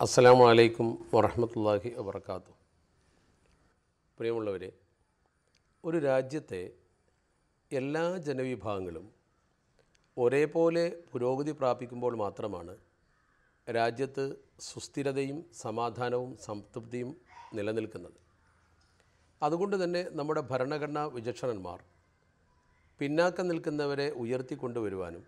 അസ്സലാമു അലൈക്കും വറഹമത്തല്ലാഹി വബർക്കാത്തു പ്രിയമുള്ളവരെ ഒരു രാജ്യത്തെ എല്ലാ ജനവിഭാഗങ്ങളും ഒരേപോലെ പുരോഗതി പ്രാപിക്കുമ്പോൾ മാത്രമാണ് രാജ്യത്ത് സുസ്ഥിരതയും സമാധാനവും സംതൃപ്തിയും നിലനിൽക്കുന്നത് അതുകൊണ്ട് തന്നെ നമ്മുടെ ഭരണഘടനാ വിചക്ഷണന്മാർ പിന്നാക്കം നിൽക്കുന്നവരെ ഉയർത്തിക്കൊണ്ടുവരുവാനും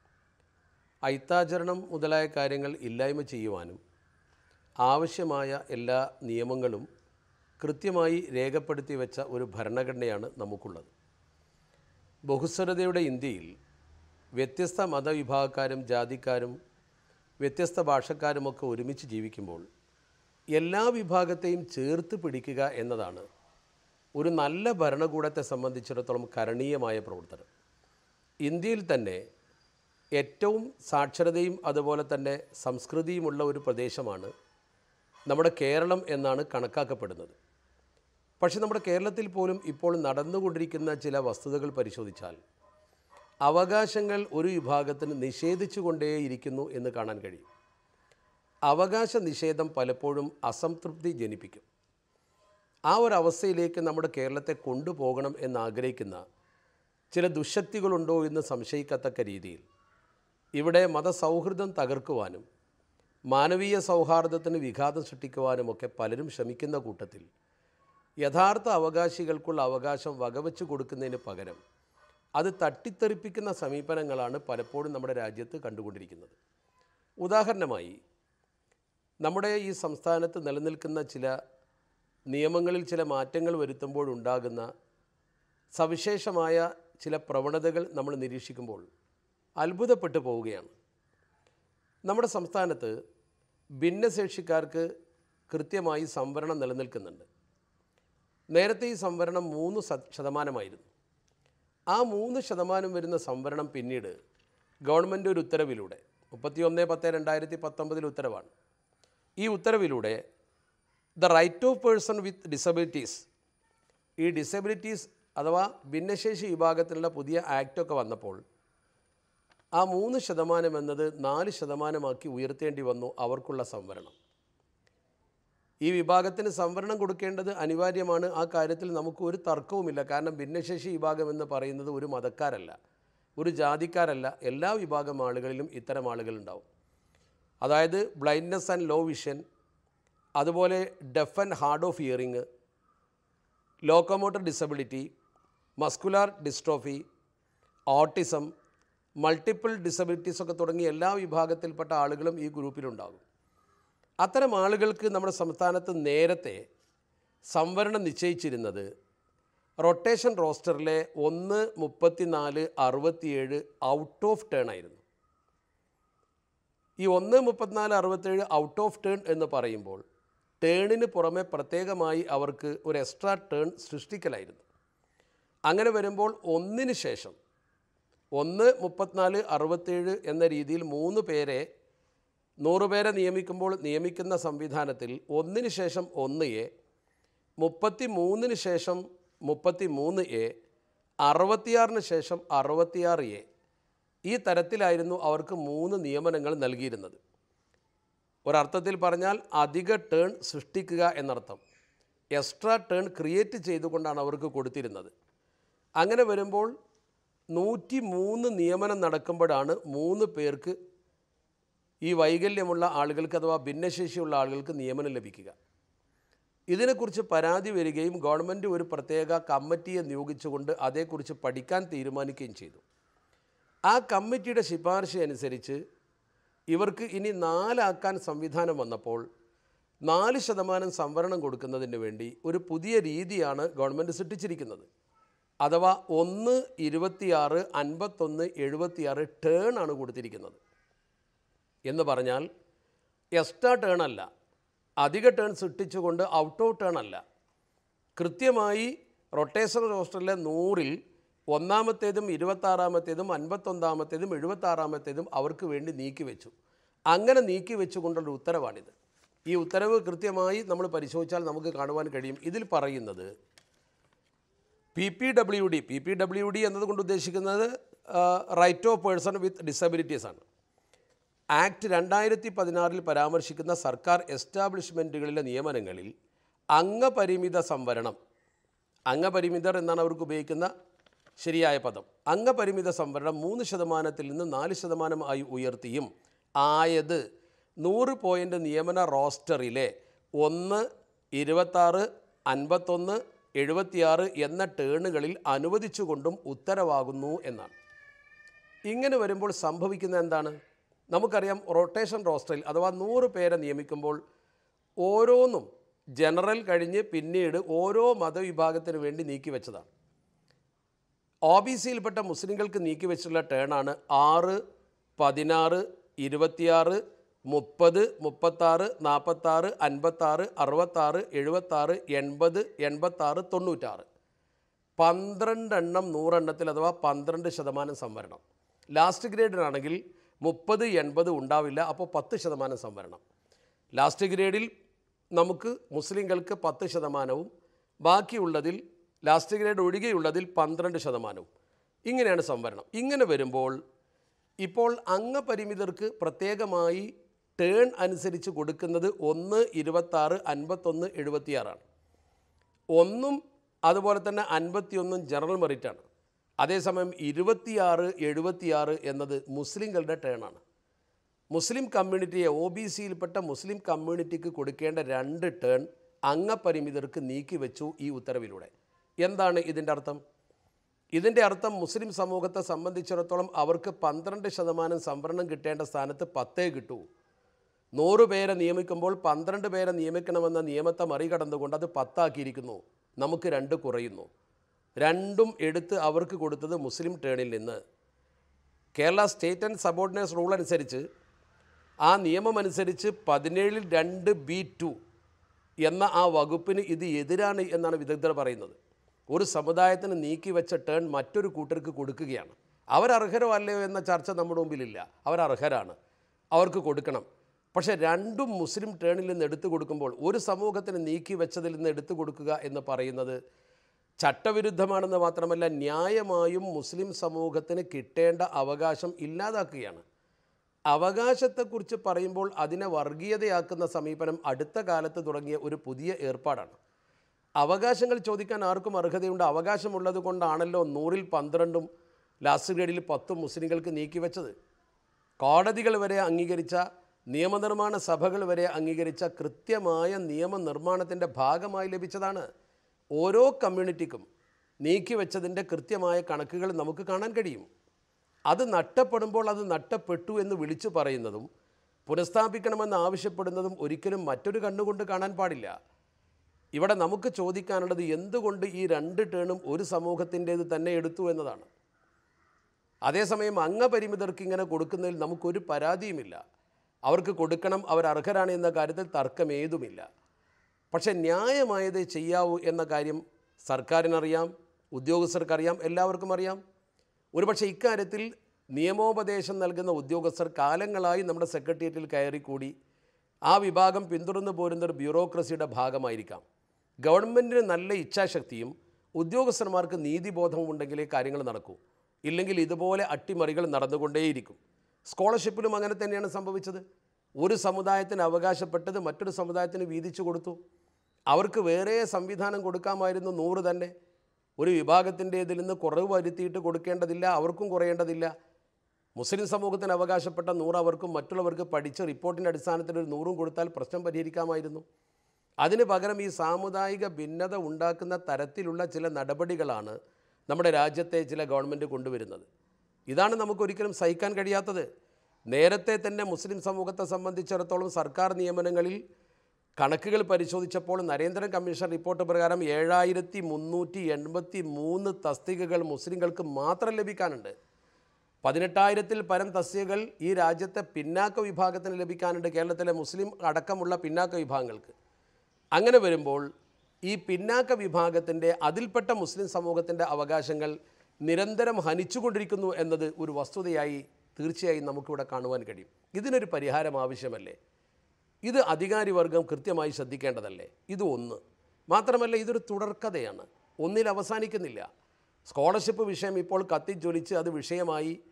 ഐത്താചരണം മുതലായ കാര്യങ്ങൾ ഇല്ലായ്മ ചെയ്യുവാനും ആവശ്യമായ എല്ലാ നിയമങ്ങളും കൃത്യമായി രേഖപ്പെടുത്തി വെച്ച ഒരു ഭരണഘടനയാണ് നമുക്കുള്ളത് ബഹുസ്വരതയുടെ ഇന്ത്യയിൽ വ്യത്യസ്ത മതവിഭാഗക്കാരും ജാതിക്കാരും വ്യത്യസ്ത ഭാഷക്കാരുമൊക്കെ ഒരുമിച്ച് ജീവിക്കുമ്പോൾ എല്ലാ വിഭാഗത്തെയും ചേർത്ത് പിടിക്കുക എന്നതാണ് ഒരു നല്ല ഭരണകൂടത്തെ സംബന്ധിച്ചിടത്തോളം കരണീയമായ പ്രവർത്തനം ഇന്ത്യയിൽ തന്നെ ഏറ്റവും സാക്ഷരതയും അതുപോലെ തന്നെ സംസ്കൃതിയുമുള്ള ഒരു പ്രദേശമാണ് നമ്മുടെ കേരളം എന്നാണ് കണക്കാക്കപ്പെടുന്നത് പക്ഷേ നമ്മുടെ കേരളത്തിൽ പോലും ഇപ്പോൾ നടന്നുകൊണ്ടിരിക്കുന്ന ചില വസ്തുതകൾ പരിശോധിച്ചാൽ അവകാശങ്ങൾ ഒരു വിഭാഗത്തിന് നിഷേധിച്ചു കൊണ്ടേയിരിക്കുന്നു എന്ന് കാണാൻ കഴിയും അവകാശ നിഷേധം പലപ്പോഴും അസംതൃപ്തി ജനിപ്പിക്കും ആ ഒരു അവസ്ഥയിലേക്ക് നമ്മുടെ കേരളത്തെ കൊണ്ടുപോകണം എന്നാഗ്രഹിക്കുന്ന ചില ദുശക്തികളുണ്ടോ എന്ന് സംശയിക്കത്തക്ക രീതിയിൽ ഇവിടെ മതസൗഹൃദം തകർക്കുവാനും മാനവീയ സൗഹാർദ്ദത്തിന് വിഘാതം സൃഷ്ടിക്കുവാനുമൊക്കെ പലരും ശ്രമിക്കുന്ന കൂട്ടത്തിൽ യഥാർത്ഥ അവകാശികൾക്കുള്ള അവകാശം വകവെച്ച് കൊടുക്കുന്നതിന് പകരം അത് തട്ടിത്തെറിപ്പിക്കുന്ന സമീപനങ്ങളാണ് പലപ്പോഴും നമ്മുടെ രാജ്യത്ത് കണ്ടുകൊണ്ടിരിക്കുന്നത് ഉദാഹരണമായി നമ്മുടെ ഈ സംസ്ഥാനത്ത് നിലനിൽക്കുന്ന ചില നിയമങ്ങളിൽ ചില മാറ്റങ്ങൾ വരുത്തുമ്പോഴുണ്ടാകുന്ന സവിശേഷമായ ചില പ്രവണതകൾ നമ്മൾ നിരീക്ഷിക്കുമ്പോൾ അത്ഭുതപ്പെട്ടു പോവുകയാണ് നമ്മുടെ സംസ്ഥാനത്ത് ഭിന്നശേഷിക്കാർക്ക് കൃത്യമായി സംവരണം നിലനിൽക്കുന്നുണ്ട് നേരത്തെ ഈ സംവരണം മൂന്ന് സ- ശതമാനമായിരുന്നു ആ മൂന്ന് ശതമാനം വരുന്ന സംവരണം പിന്നീട് ഗവൺമെൻറ് ഒരു ഉത്തരവിലൂടെ മുപ്പത്തി ഒന്ന് പത്ത് രണ്ടായിരത്തി പത്തൊമ്പതിൽ ഉത്തരവാണ് ഈ ഉത്തരവിലൂടെ the right of person with disabilities ഈ ഡിസബിലിറ്റീസ് അഥവാ ഭിന്നശേഷി വിഭാഗത്തിലുള്ള പുതിയ ആക്റ്റൊക്കെ വന്നപ്പോൾ ആ മൂന്ന് ശതമാനം എന്നത് നാല് ശതമാനമാക്കി ഉയർത്തേണ്ടി വന്നു അവർക്കുള്ള സംവരണം ഈ വിഭാഗത്തിന് സംവരണം കൊടുക്കേണ്ടത് അനിവാര്യമാണ് ആ കാര്യത്തിൽ നമുക്ക് ഒരു തർക്കവുമില്ല കാരണം ഭിന്നശേഷി വിഭാഗം എന്ന് പറയുന്നത് ഒരു മതക്കാരല്ല ഒരു ജാതിക്കാരല്ല എല്ലാ വിഭാഗം ആളുകളിലും ഇത്തരം ആളുകളുണ്ടാവും അതായത് ബ്ലൈൻഡ്നെസ് ആൻഡ് ലോ വിഷൻ അതുപോലെ deaf and hard of hearing locomotor disability muscular dystrophy autism multiple disabilities ഒക്കെ തുടങ്ങിയ എല്ലാ വിഭാഗത്തിൽപ്പെട്ട ആളുകളും ഈ ഗ്രൂപ്പിലുണ്ടാകും അത്തരം ആളുകൾക്ക് നമ്മുടെ സംസ്ഥാനത്ത് നേരത്തെ സംവരണം നിശ്ചയിച്ചിരുന്നത് റൊട്ടേഷൻ റോസ്റ്ററിലെ ഒന്ന് മുപ്പത്തിനാല് അറുപത്തിയേഴ് ഔട്ട് ഓഫ് ടേൺ ആയിരുന്നു ഈ ഒന്ന് മുപ്പത്തിനാല് അറുപത്തേഴ് ഔട്ട് ഓഫ് ടേൺ എന്ന് പറയുമ്പോൾ ടേണിന് പുറമെ പ്രത്യേകമായി അവർക്ക് ഒരു എക്സ്ട്രാ ടേൺ സൃഷ്ടിക്കലായിരുന്നു അങ്ങനെ വരുമ്പോൾ ഒന്നിന് ശേഷം ഒന്ന് മുപ്പത്തിനാല് അറുപത്തേഴ് എന്ന രീതിയിൽ മൂന്ന് പേരെ നൂറ് പേരെ നിയമിക്കുമ്പോൾ നിയമിക്കുന്ന സംവിധാനത്തിൽ ഒന്നിന് ശേഷം ഒന്ന് എ മുപ്പത്തി മൂന്നിന് ശേഷം മുപ്പത്തി മൂന്ന് എ അറുപത്തിയാറിന് ശേഷം അറുപത്തിയാറ് എ ഈ തരത്തിലായിരുന്നു അവർക്ക് മൂന്ന് നിയമനങ്ങൾ നൽകിയിരുന്നത് ഒരർത്ഥത്തിൽ പറഞ്ഞാൽ അധിക ടേൺ സൃഷ്ടിക്കുക എന്നർത്ഥം എക്സ്ട്രാ ടേൺ ക്രിയേറ്റ് ചെയ്തുകൊണ്ടാണ് അവർക്ക് കൊടുത്തിരുന്നത് അങ്ങനെ വരുമ്പോൾ നൂറ്റി മൂന്ന് നിയമനം നടക്കുമ്പോഴാണ് മൂന്ന് പേർക്ക് ഈ വൈകല്യമുള്ള ആളുകൾക്ക് അഥവാ ഭിന്നശേഷിയുള്ള ആളുകൾക്ക് നിയമനം ലഭിക്കുക ഇതിനെക്കുറിച്ച് പരാതി വരികയും ഗവൺമെൻറ് ഒരു പ്രത്യേക കമ്മിറ്റിയെ നിയോഗിച്ചുകൊണ്ട് അതേക്കുറിച്ച് പഠിക്കാൻ തീരുമാനിക്കുകയും ചെയ്തു ആ കമ്മിറ്റിയുടെ ശുപാർശ അനുസരിച്ച് ഇവർക്ക് ഇനി നാലാക്കാൻ സംവിധാനം വന്നപ്പോൾ നാല് ശതമാനം സംവരണം കൊടുക്കുന്നതിന് വേണ്ടി ഒരു പുതിയ രീതിയാണ് ഗവൺമെൻറ് സൃഷ്ടിച്ചിരിക്കുന്നത് അഥവാ ഒന്ന് ഇരുപത്തിയാറ് അൻപത്തൊന്ന് എഴുപത്തിയാറ് ടേൺ ആണ് കൊടുത്തിരിക്കുന്നത് എന്ന് പറഞ്ഞാൽ എക്സ്ട്രാ ടേൺ അല്ല അധിക ടേൺ സൃഷ്ടിച്ചുകൊണ്ട് ഔട്ട് ഓഫ് ടേൺ അല്ല കൃത്യമായി റൊട്ടേഷൻ റോസ്റ്ററിലെ നൂറിൽ ഒന്നാമത്തേതും ഇരുപത്താറാമത്തേതും അൻപത്തൊന്നാമത്തേതും എഴുപത്താറാമത്തേതും അവർക്ക് വേണ്ടി നീക്കി വെച്ചു അങ്ങനെ നീക്കി വെച്ചുകൊണ്ടുള്ള ഉത്തരവാണിത് ഈ ഉത്തരവ് കൃത്യമായി നമ്മൾ പരിശോധിച്ചാൽ നമുക്ക് കാണുവാൻ കഴിയും ഇതിൽ പറയുന്നത് P P W D P P W D എന്നതുകൊണ്ട് ഉദ്ദേശിക്കുന്നത് right of person with disabilities ആണ് ആക്ട് രണ്ടായിരത്തി പതിനാറിൽ പരാമർശിക്കുന്ന സർക്കാർ എസ്റ്റാബ്ലിഷ്മെൻറ്റുകളിലെ നിയമനങ്ങളിൽ അംഗപരിമിത സംവരണം അംഗപരിമിതർ എന്നാണ് അവർക്ക് ഉപയോഗിക്കുന്ന ശരിയായ പദം അംഗപരിമിത സംവരണം മൂന്ന് ശതമാനത്തിൽ നിന്ന് നാല് ശതമാനം ആയി ഉയർത്തിയും ആയത് നൂറ് പോയിൻ്റ് നിയമന റോസ്റ്ററിലെ ഒന്ന് ഇരുപത്താറ് അൻപത്തൊന്ന് എഴുപത്തിയാറ് എന്ന ടേണുകളിൽ അനുവദിച്ചുകൊണ്ടും ഉത്തരവാകുന്നു എന്നാണ് ഇങ്ങനെ വരുമ്പോൾ സംഭവിക്കുന്ന എന്താണ് നമുക്കറിയാം റൊട്ടേഷൻ റോസ്റ്ററിൽ അഥവാ നൂറ് പേരെ നിയമിക്കുമ്പോൾ ഓരോന്നും ജനറൽ കഴിഞ്ഞ് പിന്നീട് ഓരോ മതവിഭാഗത്തിന് വേണ്ടി നീക്കി വെച്ചതാണ് ഒ ബി സിയിൽപ്പെട്ട മുസ്ലിങ്ങൾക്ക് നീക്കി വെച്ചിട്ടുള്ള ടേണാണ് ആറ് പതിനാറ് ഇരുപത്തിയാറ് മുപ്പത് മുപ്പത്താറ് നാൽപ്പത്താറ് അൻപത്താറ് അറുപത്താറ് എഴുപത്താറ് എൺപത് എൺപത്താറ് തൊണ്ണൂറ്റാറ് പന്ത്രണ്ടെണ്ണം നൂറെണ്ണത്തിൽ അഥവാ പന്ത്രണ്ട് ശതമാനം സംവരണം ലാസ്റ്റ് ഗ്രേഡിനാണെങ്കിൽ മുപ്പത് എൺപത് ഉണ്ടാവില്ല അപ്പോൾ പത്ത് ശതമാനം സംവരണം ലാസ്റ്റ് ഗ്രേഡിൽ നമുക്ക് മുസ്ലിങ്ങൾക്ക് പത്ത് ശതമാനവും ബാക്കിയുള്ളതിൽ ലാസ്റ്റ് ഗ്രേഡ് ഒഴികെയുള്ളതിൽ പന്ത്രണ്ട് ശതമാനവും ഇങ്ങനെയാണ് സംവരണം ഇങ്ങനെ വരുമ്പോൾ ഇപ്പോൾ അംഗപരിമിതർക്ക് പ്രത്യേകമായി ടേൺ അനുസരിച്ച് കൊടുക്കുന്നത് ഒന്ന് ഇരുപത്താറ് അൻപത്തൊന്ന് എഴുപത്തിയാറാണ് ഒന്നും അതുപോലെ തന്നെ അൻപത്തിയൊന്നും ജനറൽ മെറിറ്റാണ് അതേസമയം ഇരുപത്തിയാറ് എഴുപത്തിയാറ് എന്നത് മുസ്ലിങ്ങളുടെ ടേണാണ് മുസ്ലിം കമ്മ്യൂണിറ്റിയെ ഒ ബി സിയിൽപ്പെട്ട മുസ്ലിം കമ്മ്യൂണിറ്റിക്ക് കൊടുക്കേണ്ട രണ്ട് ടേൺ അംഗപരിമിതർക്ക് നീക്കിവെച്ചു ഈ ഉത്തരവിലൂടെ എന്താണ് ഇതിൻ്റെ അർത്ഥം ഇതിൻ്റെ അർത്ഥം മുസ്ലിം സമൂഹത്തെ സംബന്ധിച്ചിടത്തോളം അവർക്ക് പന്ത്രണ്ട് ശതമാനം സംവരണം കിട്ടേണ്ട സ്ഥാനത്ത് പത്തേ കിട്ടൂ നൂറ് പേരെ നിയമിക്കുമ്പോൾ പന്ത്രണ്ട് പേരെ നിയമിക്കണമെന്ന നിയമത്തെ മറികടന്നുകൊണ്ട് അത് പത്താക്കിയിരിക്കുന്നു നമുക്ക് രണ്ട് കുറയുന്നു രണ്ടും എടുത്ത് അവർക്ക് കൊടുത്തത് മുസ്ലിം ടേണിൽ നിന്ന് Kerala state and subordinates rule അനുസരിച്ച് ആ നിയമം അനുസരിച്ച് പതിനേഴിൽ രണ്ട് ബി ടു എന്ന ആ വകുപ്പിന് ഇത് എതിരാണ് എന്നാണ് വിദഗ്ധർ പറയുന്നത് ഒരു സമുദായത്തിന് നീക്കിവെച്ച ടേൺ മറ്റൊരു കൂട്ടർക്ക് കൊടുക്കുകയാണ് അവരർഹരോ അല്ലയോ എന്ന ചർച്ച നമ്മുടെ മുമ്പിലില്ല അവരർഹരാണ് അവർക്ക് കൊടുക്കണം പക്ഷേ രണ്ടും മുസ്ലിം ടേണിൽ നിന്ന് എടുത്തു കൊടുക്കുമ്പോൾ ഒരു സമൂഹത്തിന് നീക്കി വെച്ചതിൽ നിന്ന് എടുത്തു കൊടുക്കുക എന്ന് പറയുന്നത് ചട്ടവിരുദ്ധമാണെന്ന് മാത്രമല്ല ന്യായമായും മുസ്ലിം സമൂഹത്തിന് കിട്ടേണ്ട അവകാശം ഇല്ലാതാക്കുകയാണ് അവകാശത്തെക്കുറിച്ച് പറയുമ്പോൾ അതിനെ വർഗീയതയാക്കുന്ന സമീപനം അടുത്ത കാലത്ത് തുടങ്ങിയ ഒരു പുതിയ ഏർപ്പാടാണ് അവകാശങ്ങൾ ചോദിക്കാൻ ആർക്കും അർഹതയുണ്ട് അവകാശമുള്ളത് കൊണ്ടാണല്ലോ നൂറിൽ പന്ത്രണ്ടും ലാസ്റ്റ് ഗ്രേഡിൽ പത്തും മുസ്ലിങ്ങൾക്ക് നീക്കിവെച്ചത് കോടതികൾ വരെ അംഗീകരിച്ച നിയമനിർമ്മാണ സഭകൾ വരെ അംഗീകരിച്ച കൃത്യമായ നിയമനിർമ്മാണത്തിൻ്റെ ഭാഗമായി ലഭിച്ചതാണ് ഓരോ കമ്മ്യൂണിറ്റിക്കും നീക്കിവെച്ചതിൻ്റെ കൃത്യമായ കണക്കുകൾ നമുക്ക് കാണാൻ കഴിയും അത് നഷ്ടപ്പെടുമ്പോൾ അത് നഷ്ടപ്പെട്ടു എന്ന് വിളിച്ചു പറയുന്നതും പുനഃസ്ഥാപിക്കണമെന്ന് ആവശ്യപ്പെടുന്നതും ഒരിക്കലും മറ്റൊരു കണ്ണുകൊണ്ട് കാണാൻ പാടില്ല ഇവിടെ നമുക്ക് ചോദിക്കാനുള്ളത് എന്തുകൊണ്ട് ഈ രണ്ട് ടേണും ഒരു സമൂഹത്തിൻ്റേത് തന്നെ എടുത്തു എന്നതാണ് അതേസമയം അംഗപരിമിതർക്ക് ഇങ്ങനെ കൊടുക്കുന്നതിൽ നമുക്കൊരു പരാതിയുമില്ല അവർക്ക് കൊടുക്കണം അവർ അർഹരാണ് എന്ന കാര്യത്തിൽ തർക്കമേതുമില്ല പക്ഷേ ന്യായമായത് ചെയ്യാവൂ എന്ന കാര്യം സർക്കാരിനറിയാം ഉദ്യോഗസ്ഥർക്കറിയാം എല്ലാവർക്കും അറിയാം ഒരുപക്ഷെ ഇക്കാര്യത്തിൽ നിയമോപദേശം നൽകുന്ന ഉദ്യോഗസ്ഥർ കാലങ്ങളായി നമ്മുടെ സെക്രട്ടേറിയറ്റിൽ കയറിക്കൂടി ആ വിഭാഗം പിന്തുടർന്നു പോരുന്ന ഒരു ബ്യൂറോക്രസിയുടെ ഭാഗമായിരിക്കാം ഗവൺമെൻറ്റിന് നല്ല ഇച്ഛാശക്തിയും ഉദ്യോഗസ്ഥന്മാർക്ക് നീതിബോധവും ഉണ്ടെങ്കിലേ കാര്യങ്ങൾ നടക്കൂ ഇല്ലെങ്കിൽ ഇതുപോലെ അട്ടിമറികൾ നടന്നുകൊണ്ടേയിരിക്കും സ്കോളർഷിപ്പിലും അങ്ങനെ തന്നെയാണ് സംഭവിച്ചത് ഒരു സമുദായത്തിന് അവകാശപ്പെട്ടത് മറ്റൊരു സമുദായത്തിന് വീതിച്ചു കൊടുത്തു അവർക്ക് വേറെ സംവിധാനം കൊടുക്കാമായിരുന്നു നൂറ് തന്നെ ഒരു വിഭാഗത്തിൻ്റെ ഇതിൽ നിന്ന് കുറവ് വരുത്തിയിട്ട് കൊടുക്കേണ്ടതില്ല അവർക്കും കുറയേണ്ടതില്ല മുസ്ലിം സമൂഹത്തിന് അവകാശപ്പെട്ട നൂറ് അവർക്കും മറ്റുള്ളവർക്ക് പഠിച്ച് റിപ്പോർട്ടിൻ്റെ അടിസ്ഥാനത്തിൽ ഒരു നൂറും കൊടുത്താൽ പ്രശ്നം പരിഹരിക്കാമായിരുന്നു അതിന് പകരം ഈ സാമുദായിക ഭിന്നത ഉണ്ടാക്കുന്ന തരത്തിലുള്ള ചില നടപടികളാണ് നമ്മുടെ രാജ്യത്തെ ചില ഗവൺമെൻറ് കൊണ്ടുവരുന്നത് ഇതാണ് നമുക്കൊരിക്കലും സഹിക്കാൻ കഴിയാത്തത് നേരത്തെ തന്നെ മുസ്ലിം സമൂഹത്തെ സംബന്ധിച്ചിടത്തോളം സർക്കാർ നിയമനങ്ങളിൽ കണക്കുകൾ പരിശോധിച്ചപ്പോൾ നരേന്ദ്രൻ കമ്മീഷൻ റിപ്പോർട്ട് പ്രകാരം ഏഴായിരത്തി മുന്നൂറ്റി എൺപത്തി മൂന്ന് തസ്തികകൾ മുസ്ലിങ്ങൾക്ക് മാത്രം ലഭിക്കാനുണ്ട് പതിനെട്ടായിരത്തിൽ പരം തസ്തികകൾ ഈ രാജ്യത്തെ പിന്നാക്ക വിഭാഗത്തിന് ലഭിക്കാനുണ്ട് കേരളത്തിലെ മുസ്ലിം അടക്കമുള്ള പിന്നാക്ക വിഭാഗങ്ങൾക്ക് അങ്ങനെ വരുമ്പോൾ ഈ പിന്നാക്ക വിഭാഗത്തിൻ്റെ അതിൽപ്പെട്ട മുസ്ലിം സമൂഹത്തിൻ്റെ അവകാശങ്ങൾ നിരന്തരം ഹനിച്ചുകൊണ്ടിരിക്കുന്നു എന്നത് ഒരു വസ്തുതയായി തീർച്ചയായും നമുക്കിവിടെ കാണുവാൻ കഴിയും ഇതിനൊരു പരിഹാരം ആവശ്യമല്ലേ ഇത് അധികാരി വർഗം കൃത്യമായി ശ്രദ്ധിക്കേണ്ടതല്ലേ ഇത് ഒന്ന് മാത്രമല്ല ഇതൊരു തുടർക്കഥയാണ് ഒന്നിൽ അവസാനിക്കുന്നില്ല സ്കോളർഷിപ്പ് വിഷയം ഇപ്പോൾ കത്തിജ്വലിച്ച് അത് വിഷയമായി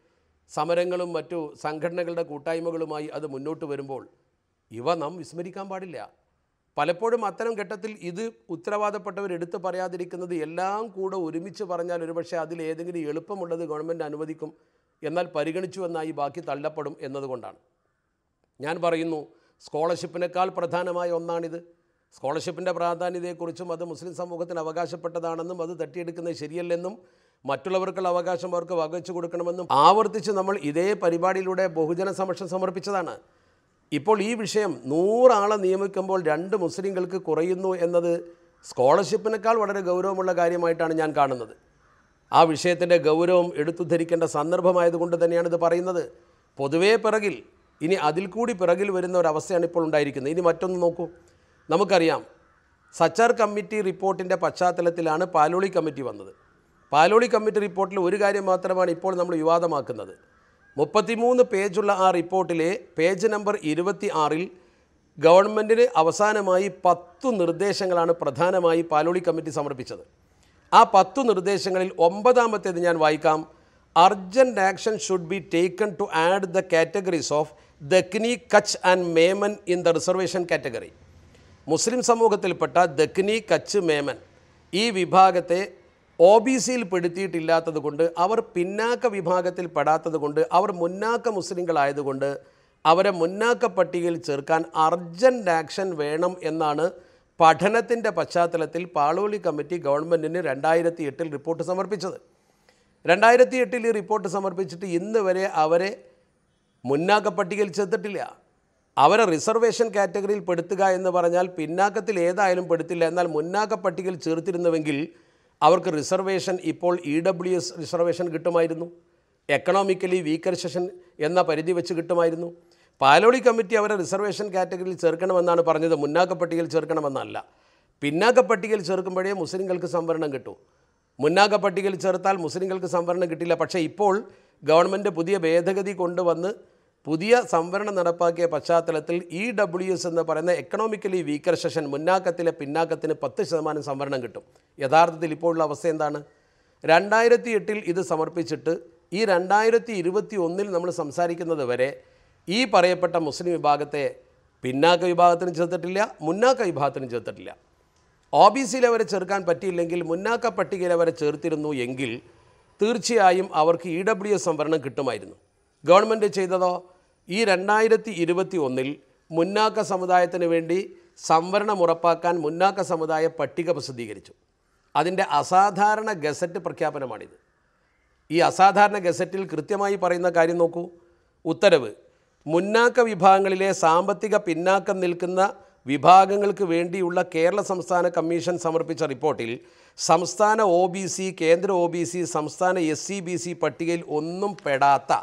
സമരങ്ങളും മറ്റു സംഘടനകളുടെ കൂട്ടായ്മകളുമായി അത് മുന്നോട്ട് വരുമ്പോൾ ഇവ നാം വിസ്മരിക്കാൻ പാടില്ല പലപ്പോഴും അത്തരം ഘട്ടത്തിൽ ഇത് ഉത്തരവാദപ്പെട്ടവർ എടുത്തു പറയാതിരിക്കുന്നത് എല്ലാം കൂടെ ഒരുമിച്ച് പറഞ്ഞാൽ ഒരുപക്ഷെ അതിൽ ഏതെങ്കിലും എളുപ്പമുള്ളത് ഗവൺമെൻറ് അനുവദിക്കും എന്നാൽ പരിഗണിച്ചു എന്നായി ബാക്കി തള്ളപ്പെടും എന്നതുകൊണ്ടാണ് ഞാൻ പറയുന്നു സ്കോളർഷിപ്പിനേക്കാൾ പ്രധാനമായ ഒന്നാണിത് സ്കോളർഷിപ്പിൻ്റെ പ്രാധാന്യതയെക്കുറിച്ചും അത് മുസ്ലിം സമൂഹത്തിന് അവകാശപ്പെട്ടതാണെന്നും അത് തട്ടിയെടുക്കുന്നത് ശരിയല്ലെന്നും മറ്റുള്ളവർക്കുള്ള അവകാശം അവർക്ക് വകവെച്ചു കൊടുക്കണമെന്നും ആവർത്തിച്ച് നമ്മൾ ഇതേ പരിപാടിയിലൂടെ ബഹുജന സമക്ഷം സമർപ്പിച്ചതാണ് ഇപ്പോൾ ഈ വിഷയം നൂറാളെ നിയമിക്കുമ്പോൾ രണ്ട് മുസ്ലിങ്ങൾക്ക് കുറയുന്നു എന്നത് സ്കോളർഷിപ്പിനേക്കാൾ വളരെ ഗൗരവമുള്ള കാര്യമായിട്ടാണ് ഞാൻ കാണുന്നത് ആ വിഷയത്തിൻ്റെ ഗൗരവം എടുത്തുദ്ധരിക്കേണ്ട സന്ദർഭമായതുകൊണ്ട് തന്നെയാണ് ഇത് പറയുന്നത് പൊതുവേ പിറകിൽ ഇനി അതിൽ കൂടി പിറകിൽ വരുന്ന ഒരവസ്ഥയാണ് ഇപ്പോൾ ഉണ്ടായിരിക്കുന്നത് ഇനി മറ്റൊന്ന് നോക്കൂ നമുക്കറിയാം സച്ചാർ കമ്മിറ്റി റിപ്പോർട്ടിൻ്റെ പശ്ചാത്തലത്തിലാണ് പാലോളി കമ്മിറ്റി വന്നത് പാലോളി കമ്മിറ്റി റിപ്പോർട്ടിൽ ഒരു കാര്യം മാത്രമാണ് ഇപ്പോൾ നമ്മൾ വിവാദമാക്കുന്നത് മുപ്പത്തിമൂന്ന് പേജുള്ള ആ റിപ്പോർട്ടിലെ പേജ് നമ്പർ ഇരുപത്തി ആറിൽ ഗവൺമെൻറ്റിന് അവസാനമായി പത്തു നിർദ്ദേശങ്ങളാണ് പ്രധാനമായി പാലോളി കമ്മിറ്റി സമർപ്പിച്ചത് ആ പത്തു നിർദ്ദേശങ്ങളിൽ ഒമ്പതാമത്തേത് ഞാൻ വായിക്കാം urgent action should be taken to add the categories of Dakhni Kutch and Memon in the reservation category Muslim സമൂഹത്തിൽപ്പെട്ട ദക്നി കച്ച് മേമൻ ഈ വിഭാഗത്തെ ഒ ബി സിയിൽ പെടുത്തിയിട്ടില്ലാത്തത് കൊണ്ട് അവർ പിന്നാക്ക വിഭാഗത്തിൽ പെടാത്തത് കൊണ്ട് അവർ മുന്നാക്ക മുസ്ലിങ്ങളായതുകൊണ്ട് അവരെ മുന്നാക്ക പട്ടികയിൽ ചേർക്കാൻ അർജൻറ്റ് ആക്ഷൻ വേണം എന്നാണ് പഠനത്തിൻ്റെ പശ്ചാത്തലത്തിൽ പാളോളി കമ്മിറ്റി ഗവൺമെൻറ്റിന് രണ്ടായിരത്തി എട്ടിൽ റിപ്പോർട്ട് സമർപ്പിച്ചത് രണ്ടായിരത്തി എട്ടിൽ ഈ റിപ്പോർട്ട് സമർപ്പിച്ചിട്ട് ഇന്ന് വരെ അവരെ മുന്നാക്ക പട്ടികയിൽ ചേർത്തിട്ടില്ല അവരെ റിസർവേഷൻ കാറ്റഗറിയിൽ പെടുത്തുക എന്ന് പറഞ്ഞാൽ പിന്നാക്കത്തിൽ ഏതായാലും പെടുത്തില്ല എന്നാൽ മുന്നാക്ക പട്ടികയിൽ ചേർത്തിരുന്നുവെങ്കിൽ അവർക്ക് റിസർവേഷൻ ഇപ്പോൾ ഇ ഡബ്ല്യു എസ് റിസർവേഷൻ കിട്ടുമായിരുന്നു എക്കണോമിക്കലി വീക്കർ സെഷൻ എന്ന പരിധി വെച്ച് കിട്ടുമായിരുന്നു പാലോളി കമ്മിറ്റി അവരെ റിസർവേഷൻ കാറ്റഗറിയിൽ ചേർക്കണമെന്നാണ് പറഞ്ഞത് മുന്നാക്ക പട്ടികയിൽ ചേർക്കണമെന്നല്ല പിന്നാക്ക പട്ടികയിൽ ചേർക്കുമ്പോഴേ മുസ്ലിങ്ങൾക്ക് സംവരണം കിട്ടൂ മുന്നാക്ക പട്ടികയിൽ ചേർത്താൽ മുസ്ലിങ്ങൾക്ക് സംവരണം കിട്ടില്ല പക്ഷേ ഇപ്പോൾ ഗവൺമെൻറ് പുതിയ ഭേദഗതി കൊണ്ടുവന്ന് പുതിയ സംവരണം നടപ്പാക്കിയ പശ്ചാത്തലത്തിൽ ഇ ഡബ്ല്യു എസ് എന്ന് പറയുന്ന എക്കണോമിക്കലി വീക്കർ സെഷൻ മുന്നാക്കത്തിലെ പിന്നാക്കത്തിന് പത്ത് ശതമാനം സംവരണം കിട്ടും യഥാർത്ഥത്തിൽ ഇപ്പോഴുള്ള അവസ്ഥ എന്താണ് രണ്ടായിരത്തി എട്ടിൽ ഇത് സമർപ്പിച്ചിട്ട് ഈ രണ്ടായിരത്തി ഇരുപത്തി ഒന്നിൽ നമ്മൾ സംസാരിക്കുന്നത് വരെ ഈ പറയപ്പെട്ട മുസ്ലിം വിഭാഗത്തെ പിന്നാക്ക വിഭാഗത്തിന് ചേർത്തിട്ടില്ല മുന്നാക്ക വിഭാഗത്തിന് ചേർത്തിട്ടില്ല ഒ ബി സിയിൽ അവരെ ചേർക്കാൻ പറ്റിയില്ലെങ്കിൽ മുന്നാക്ക പട്ടികയിൽ അവരെ ചേർത്തിരുന്നു എങ്കിൽ തീർച്ചയായും അവർക്ക് ഇ ഡബ്ല്യു എസ് സംവരണം കിട്ടുമായിരുന്നു ഗവൺമെൻറ് ചെയ്തതോ ഈ രണ്ടായിരത്തി ഇരുപത്തി ഒന്നിൽ മുന്നാക്ക സമുദായത്തിന് വേണ്ടി സംവരണം ഉറപ്പാക്കാൻ മുന്നാക്ക സമുദായ പട്ടിക പ്രസിദ്ധീകരിച്ചു അതിൻ്റെ അസാധാരണ ഗസറ്റ് പ്രഖ്യാപനമാണിത് ഈ അസാധാരണ ഗസറ്റിൽ കൃത്യമായി പറയുന്ന കാര്യം നോക്കൂ ഉത്തരവ് മുന്നാക്ക വിഭാഗങ്ങളിലെ സാമ്പത്തിക പിന്നാക്കം നിൽക്കുന്ന വിഭാഗങ്ങൾക്ക് വേണ്ടിയുള്ള കേരള സംസ്ഥാന കമ്മീഷൻ സമർപ്പിച്ച റിപ്പോർട്ടിൽ സംസ്ഥാന ഒ ബി സി കേന്ദ്ര ഒ ബി സി സംസ്ഥാന എസ് സി ബി സി പട്ടികയിൽ ഒന്നും പെടാത്ത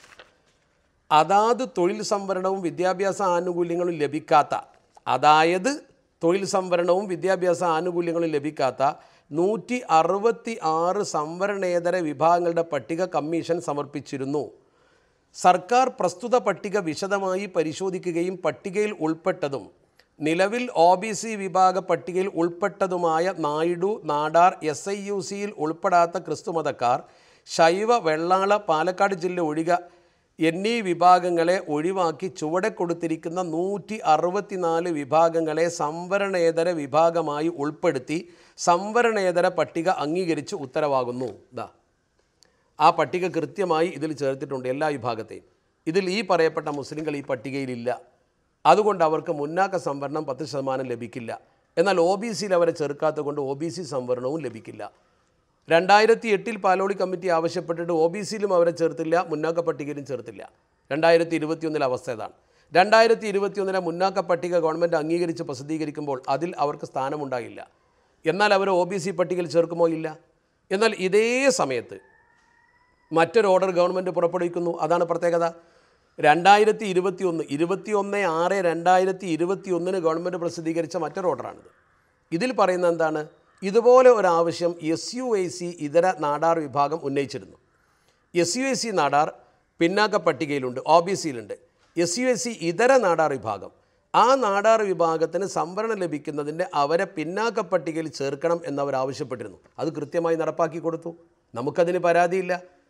അതാത് തൊഴിൽ സംവരണവും വിദ്യാഭ്യാസ ആനുകൂല്യങ്ങളും ലഭിക്കാത്ത അതായത് തൊഴിൽ സംവരണവും വിദ്യാഭ്യാസ ആനുകൂല്യങ്ങളും ലഭിക്കാത്ത നൂറ്റി അറുപത്തി ആറ് സംവരണേതര വിഭാഗങ്ങളുടെ പട്ടിക കമ്മീഷൻ സമർപ്പിച്ചിരുന്നു സർക്കാർ പ്രസ്തുത പട്ടിക വിശദമായി പരിശോധിക്കുകയും പട്ടികയിൽ ഉൾപ്പെട്ടതും നിലവിൽ ഒ ബി സി വിഭാഗ പട്ടികയിൽ ഉൾപ്പെട്ടതുമായ Naidu Nadar S I U സിയിൽ ഉൾപ്പെടാത്ത ക്രിസ്തുമതക്കാർ ശൈവ വെള്ളാള പാലക്കാട് ജില്ല ഒഴിക എന്നീ വിഭാഗങ്ങളെ ഒഴിവാക്കി ചുവടെ കൊടുത്തിരിക്കുന്ന നൂറ്റി അറുപത്തിനാല് വിഭാഗങ്ങളെ സംവരണേതര വിഭാഗമായി ഉൾപ്പെടുത്തി സംവരണേതര പട്ടിക അംഗീകരിച്ച് ഉത്തരവാകുന്നു ദാ ആ പട്ടിക കൃത്യമായി ഇതിൽ ചേർത്തിട്ടുണ്ട് എല്ലാ വിഭാഗത്തെയും ഇതിൽ ഈ പറയപ്പെട്ട മുസ്ലിങ്ങൾ ഈ പട്ടികയിലില്ല അതുകൊണ്ട് അവർക്ക് മുന്നാക്ക സംവരണം പത്ത് ശതമാനം ലഭിക്കില്ല എന്നാൽ ഒ ബി സിയിൽ അവരെ ചേർക്കാത്തത് കൊണ്ട് ഒ ബി സി സംവരണവും ലഭിക്കില്ല രണ്ടായിരത്തി എട്ടിൽ പാലോളി കമ്മിറ്റി ആവശ്യപ്പെട്ടിട്ട് ഒ ബി സിയിലും അവരെ ചേർത്തില്ല മുന്നാക്ക പട്ടികയിലും ചേർത്തില്ല രണ്ടായിരത്തി ഇരുപത്തിയൊന്നിലെ അവസ്ഥ ഇതാണ് രണ്ടായിരത്തി ഇരുപത്തിയൊന്നിലെ മുന്നാക്ക പട്ടിക ഗവൺമെൻറ് അംഗീകരിച്ച് പ്രസിദ്ധീകരിക്കുമ്പോൾ അതിൽ അവർക്ക് സ്ഥാനമുണ്ടാകില്ല എന്നാൽ അവർ ഒ ബി സി പട്ടികയിൽ ചേർക്കുമോ ഇല്ല എന്നാൽ ഇതേ സമയത്ത് മറ്റൊരു ഓർഡർ ഗവൺമെൻറ് പുറപ്പെടുവിക്കുന്നു അതാണ് പ്രത്യേകത രണ്ടായിരത്തി ഇരുപത്തി ഒന്ന് ഇരുപത്തി ഒന്ന് ആറ് രണ്ടായിരത്തി ഇരുപത്തി ഒന്നിന് ഗവൺമെൻറ് പ്രസിദ്ധീകരിച്ച മറ്റൊരു ഓർഡറാണിത് ഇതിൽ പറയുന്നത് എന്താണ് ഇതുപോലെ ഒരു ആവശ്യം എസ് യു ഐ സി ഇതര നാടാർ വിഭാഗം ഉന്നയിച്ചിരുന്നു S U I C Nadar പിന്നാക്ക പട്ടികയിലുണ്ട് ഒ ബി സിയിലുണ്ട് എസ് യു ഐ സി ഇതര നാടാർ വിഭാഗം ആ നാടാർ വിഭാഗത്തിന് സംവരണം ലഭിക്കുന്നതിൻ്റെ അവരെ പിന്നാക്ക പട്ടികയിൽ ചേർക്കണം എന്നവർ ആവശ്യപ്പെട്ടിരുന്നു അത് കൃത്യമായി നടപ്പാക്കി കൊടുത്തു നമുക്കതിന് പരാതിയില്ല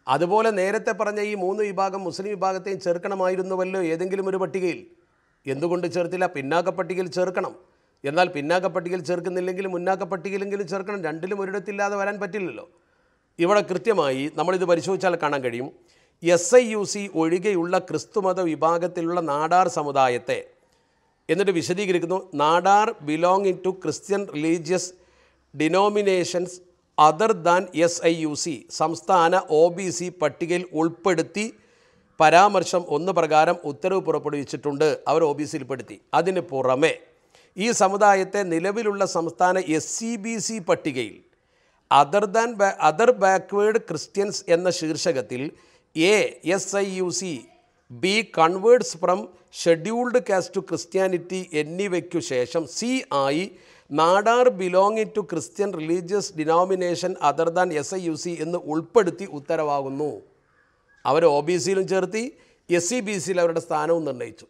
അതുപോലെ നേരത്തെ പറഞ്ഞ ഈ മൂന്ന് വിഭാഗം മുസ്ലിം വിഭാഗത്തെയും ചേർക്കണമായിരുന്നുവല്ലോ ഏതെങ്കിലും ഒരു പട്ടികയിൽ എന്തുകൊണ്ട് ചേർത്തില്ല പിന്നാക്ക പട്ടികയിൽ ചേർക്കണം എന്നാൽ പിന്നാക്ക പട്ടികയിൽ ചേർക്കുന്നില്ലെങ്കിൽ മുന്നാക്ക പട്ടികയിലെങ്കിലും ചേർക്കണം രണ്ടിലും ഒരിടത്തില്ലാതെ വരാൻ പറ്റില്ലല്ലോ ഇവിടെ കൃത്യമായി നമ്മളിത് പരിശോധിച്ചാൽ കാണാൻ കഴിയും എസ് ഐ യു സി ഒഴികെയുള്ള ക്രിസ്തുമത വിഭാഗത്തിലുള്ള നാടാർ സമുദായത്തെ എന്നിട്ട് വിശദീകരിക്കുന്നു Nadar belonging to Christian religious denominations other than S I U C സംസ്ഥാന ഒ ബി സി പട്ടികയിൽ ഉൾപ്പെടുത്തി പരാമർശം ഒന്ന് പ്രകാരം ഉത്തരവ് പുറപ്പെടുവിച്ചിട്ടുണ്ട് അവർ ഒ ബി സിയിൽപ്പെടുത്തി അതിന് പുറമെ ഈ സമുദായത്തെ നിലവിലുള്ള സംസ്ഥാന എസ് സി ബി സി പട്ടികയിൽ other than other backward Christians എന്ന ശീർഷകത്തിൽ A S I U C B converts from scheduled caste to Christianity എന്നിവയ്ക്കു ശേഷം സി ആയി Nadar belonging to Christian religious denomination other than S I U C എന്ന് ഉൾപ്പെടുത്തി ഉത്തരവാകുന്നു അവർ O B സിയിലും ചേർത്തി S C B സിയിൽ അവരുടെ സ്ഥാനവും നിർണ്ണയിച്ചു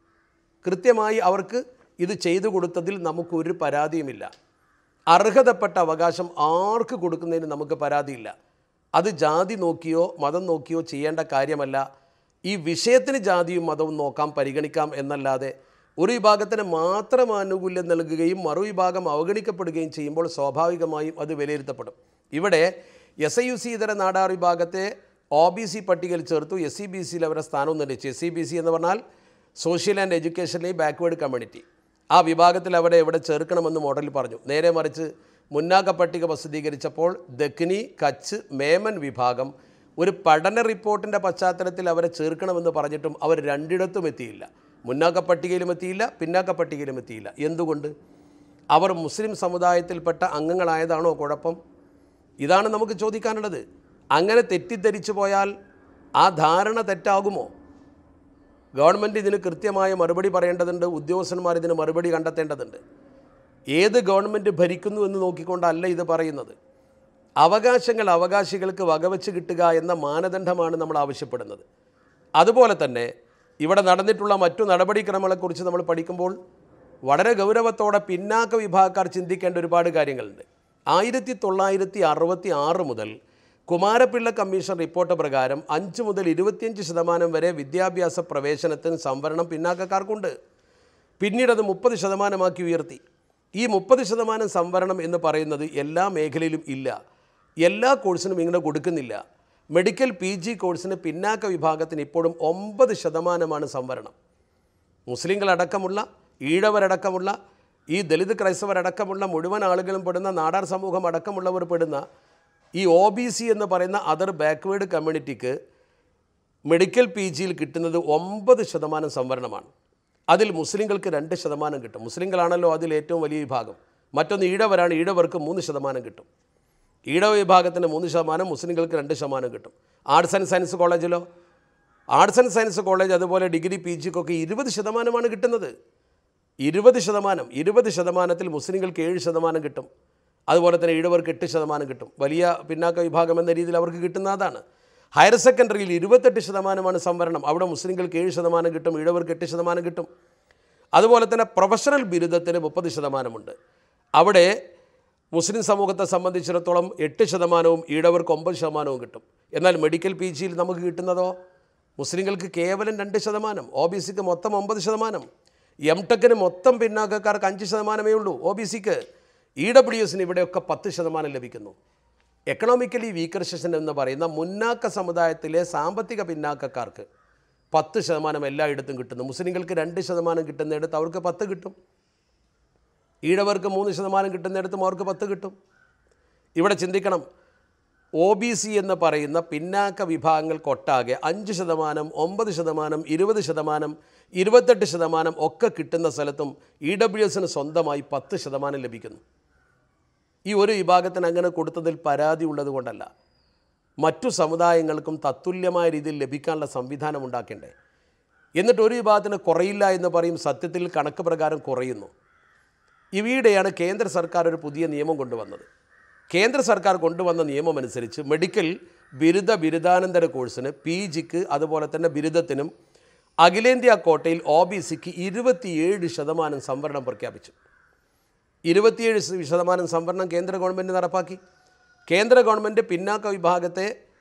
കൃത്യമായി അവർക്ക് ഇത് ചെയ്തു കൊടുത്തതിൽ നമുക്കൊരു പരാതിയുമില്ല അർഹതപ്പെട്ട അവകാശം ആർക്ക് കൊടുക്കുന്നതിന് നമുക്ക് പരാതിയില്ല അത് ജാതി നോക്കിയോ മതം നോക്കിയോ ചെയ്യേണ്ട കാര്യമല്ല ഈ വിഷയത്തിന് ജാതിയും മതവും നോക്കാം പരിഗണിക്കാം എന്നല്ലാതെ ഒരു വിഭാഗത്തിന് മാത്രം ആനുകൂല്യം നൽകുകയും മറുവിഭാഗം അവഗണിക്കപ്പെടുകയും ചെയ്യുമ്പോൾ സ്വാഭാവികമായും അത് വിലയിരുത്തപ്പെടും ഇവിടെ എസ് ഐ യു സി ഇതര നാടാർ വിഭാഗത്തെ ഒ ബി സി പട്ടികയിൽ ചേർത്തു എസ് സി ബി സിയിൽ അവരുടെ സ്ഥാനവും നിർണ്ണയിച്ചു എസ് സി ബി സി എന്ന് പറഞ്ഞാൽ സോഷ്യൽ ആൻഡ് എഡ്യൂക്കേഷനിലെ ബാക്ക്വേർഡ് കമ്മ്യൂണിറ്റി ആ വിഭാഗത്തിൽ അവരെ എവിടെ ചേർക്കണമെന്ന് മോഡലിൽ പറഞ്ഞു നേരെ മറിച്ച് മുന്നാക്ക പട്ടിക പ്രസിദ്ധീകരിച്ചപ്പോൾ ദക്കിനി കച്ച് മേമൻ വിഭാഗം ഒരു പഠന റിപ്പോർട്ടിൻ്റെ പശ്ചാത്തലത്തിൽ അവരെ ചേർക്കണമെന്ന് പറഞ്ഞിട്ടും അവർ രണ്ടിടത്തും എത്തിയില്ല മുന്നാക്ക പട്ടികയിലും എത്തിയില്ല പിന്നാക്ക പട്ടികയിലും എത്തിയില്ല എന്തുകൊണ്ട് അവർ മുസ്ലിം സമുദായത്തിൽപ്പെട്ട അംഗങ്ങളായതാണോ കുഴപ്പം ഇതാണ് നമുക്ക് ചോദിക്കാനുള്ളത് അങ്ങനെ തെറ്റിദ്ധരിച്ചു പോയാൽ ആ ധാരണ തെറ്റാകുമോ ഗവൺമെൻറ് ഇതിന് കൃത്യമായ മറുപടി പറയേണ്ടതുണ്ട് ഉദ്യോഗസ്ഥന്മാർ ഇതിന് മറുപടി കണ്ടെത്തേണ്ടതുണ്ട് ഏത് ഗവൺമെൻറ് ഭരിക്കുന്നു എന്ന് നോക്കിക്കൊണ്ടല്ല ഇത് പറയുന്നത് അവകാശങ്ങൾ അവകാശികൾക്ക് വകവെച്ച് കിട്ടുക എന്ന മാനദണ്ഡമാണ് നമ്മൾ ആവശ്യപ്പെടുന്നത് അതുപോലെ തന്നെ ഇവിടെ നടന്നിട്ടുള്ള മറ്റു നടപടിക്രമങ്ങളെക്കുറിച്ച് നമ്മൾ പഠിക്കുമ്പോൾ വളരെ ഗൗരവത്തോടെ പിന്നാക്ക വിഭാഗക്കാർ ചിന്തിക്കേണ്ട ഒരുപാട് കാര്യങ്ങളുണ്ട് ആയിരത്തി തൊള്ളായിരത്തി അറുപത്തി ആറ് മുതൽ കുമാരപിള്ള കമ്മീഷൻ റിപ്പോർട്ട് പ്രകാരം അഞ്ച് മുതൽ ഇരുപത്തിയഞ്ച് ശതമാനം വരെ വിദ്യാഭ്യാസ പ്രവേശനത്തിന് സംവരണം പിന്നാക്കക്കാർക്കുണ്ട് പിന്നീട് അത് മുപ്പത് ശതമാനമാക്കി ഉയർത്തി ഈ മുപ്പത് ശതമാനം സംവരണം എന്ന് പറയുന്നത് എല്ലാ മേഖലയിലും ഇല്ല എല്ലാ കോഴ്സിനും ഇങ്ങനെ കൊടുക്കുന്നില്ല മെഡിക്കൽ പി ജി കോഴ്സിന് പിന്നാക്ക വിഭാഗത്തിന് ഇപ്പോഴും ഒമ്പത് ശതമാനമാണ് സംവരണം മുസ്ലിങ്ങളടക്കമുള്ള ഈഴവരടക്കമുള്ള ഈ ദലിത് ക്രൈസ്തവരടക്കമുള്ള മുഴുവൻ ആളുകളും പെടുന്ന നാടാർ സമൂഹം അടക്കമുള്ളവർ പെടുന്ന ഈ ഒ ബി സി എന്ന് പറയുന്ന അതർ ബാക്ക്വേഡ് കമ്മ്യൂണിറ്റിക്ക് മെഡിക്കൽ പി ജിയിൽ കിട്ടുന്നത് ഒമ്പത് ശതമാനം സംവരണമാണ് അതിൽ മുസ്ലിങ്ങൾക്ക് രണ്ട് ശതമാനം കിട്ടും മുസ്ലിങ്ങളാണല്ലോ അതിൽ ഏറ്റവും വലിയ വിഭാഗം മറ്റൊന്ന് ഈഴവരാണ് ഈഴവർക്ക് മൂന്ന് ശതമാനം കിട്ടും ഈഴവ വിഭാഗത്തിന് മൂന്ന് ശതമാനം മുസ്ലിങ്ങൾക്ക് രണ്ട് ശതമാനം കിട്ടും ആർട്സ് ആൻഡ് സയൻസ് കോളേജിലോ ആർട്സ് ആൻഡ് സയൻസ് കോളേജ് അതുപോലെ ഡിഗ്രി പി ജിക്കൊക്കെ ഇരുപത് ശതമാനമാണ് കിട്ടുന്നത് ഇരുപത് ശതമാനം ഇരുപത് ശതമാനത്തിൽ മുസ്ലിങ്ങൾക്ക് ഏഴ് ശതമാനം കിട്ടും അതുപോലെ തന്നെ ഈഴവർക്ക് എട്ട് ശതമാനം കിട്ടും വലിയ പിന്നാക്ക വിഭാഗം എന്ന രീതിയിൽ അവർക്ക് കിട്ടുന്ന അതാണ് ഹയർ സെക്കൻഡറിയിൽ ഇരുപത്തെട്ട് ശതമാനമാണ് സംവരണം അവിടെ മുസ്ലിങ്ങൾക്ക് ഏഴ് ശതമാനം കിട്ടും ഈഴവർക്ക് എട്ട് ശതമാനം കിട്ടും അതുപോലെ തന്നെ പ്രൊഫഷണൽ ബിരുദത്തിന് മുപ്പത് ശതമാനമുണ്ട് അവിടെ മുസ്ലിം സമൂഹത്തെ സംബന്ധിച്ചിടത്തോളം എട്ട് ശതമാനവും ഈഴവർക്ക് ഒമ്പത് ശതമാനവും കിട്ടും എന്നാൽ മെഡിക്കൽ പി ജിയിൽ നമുക്ക് കിട്ടുന്നതോ മുസ്ലിങ്ങൾക്ക് കേവലം രണ്ട് ശതമാനം ഒ ബി സിക്ക് മൊത്തം ഒമ്പത് ശതമാനം എം ടെക്കിന് മൊത്തം പിന്നാക്കക്കാർക്ക് അഞ്ച് ശതമാനമേ ഉള്ളൂ ഒ ബി സിക്ക് ഇ ഡബ്ല്യു എസിന് ഇവിടെയൊക്കെ പത്ത് ശതമാനം ലഭിക്കുന്നു എക്കണോമിക്കലി വീക്കർ സെഷൻ എന്ന് പറയുന്ന മുന്നാക്ക സമുദായത്തിലെ സാമ്പത്തിക പിന്നാക്കക്കാർക്ക് പത്ത് ശതമാനം എല്ലായിടത്തും കിട്ടുന്നു മുസ്ലിങ്ങൾക്ക് രണ്ട് ശതമാനം കിട്ടുന്നിടത്ത് അവർക്ക് പത്ത് കിട്ടും ഈഴവർക്ക് മൂന്ന് ശതമാനം കിട്ടുന്നിടത്തും അവർക്ക് പത്ത് കിട്ടും ഇവിടെ ചിന്തിക്കണം ഒ ബി സി എന്ന് പറയുന്ന പിന്നാക്ക വിഭാഗങ്ങൾക്കൊട്ടാകെ അഞ്ച് ശതമാനം ഒമ്പത് ശതമാനം ഇരുപത് ശതമാനം ഇരുപത്തെട്ട് ശതമാനം ഒക്കെ കിട്ടുന്ന സ്ഥലത്തും ഇ ഡബ്ല്യു എസിന് സ്വന്തമായി പത്ത് ശതമാനം ലഭിക്കുന്നു ഈ ഒരു വിഭാഗത്തിന് അങ്ങനെ കൊടുത്തതിൽ പരാതി ഉള്ളത് കൊണ്ടല്ല മറ്റു സമുദായങ്ങൾക്കും തത്തുല്യമായ രീതിയിൽ ലഭിക്കാനുള്ള സംവിധാനം ഉണ്ടാക്കേണ്ടേ എന്നിട്ട് ഒരു വിഭാഗത്തിന് കുറയില്ല എന്ന് പറയും സത്യത്തിൽ കണക്ക് പ്രകാരം കുറയുന്നു ഇവയുടെയാണ് കേന്ദ്ര സർക്കാർ ഒരു പുതിയ നിയമം കൊണ്ടുവന്നത് കേന്ദ്ര സർക്കാർ കൊണ്ടുവന്ന നിയമം അനുസരിച്ച് മെഡിക്കൽ ബിരുദ ബിരുദാനന്തര കോഴ്സിന് പി ജിക്ക് അതുപോലെ തന്നെ ബിരുദത്തിനും അഖിലേന്ത്യാ കോട്ടയിൽ ഒ ബി സിക്ക് ഇരുപത്തിയേഴ് ശതമാനം സംവരണം പ്രഖ്യാപിച്ചു ഇരുപത്തിയേഴ് ശതമാനം സംവരണം കേന്ദ്ര ഗവൺമെൻറ് നടപ്പാക്കി കേന്ദ്ര ഗവൺമെൻറ് പിന്നാക്ക വിഭാഗത്തെ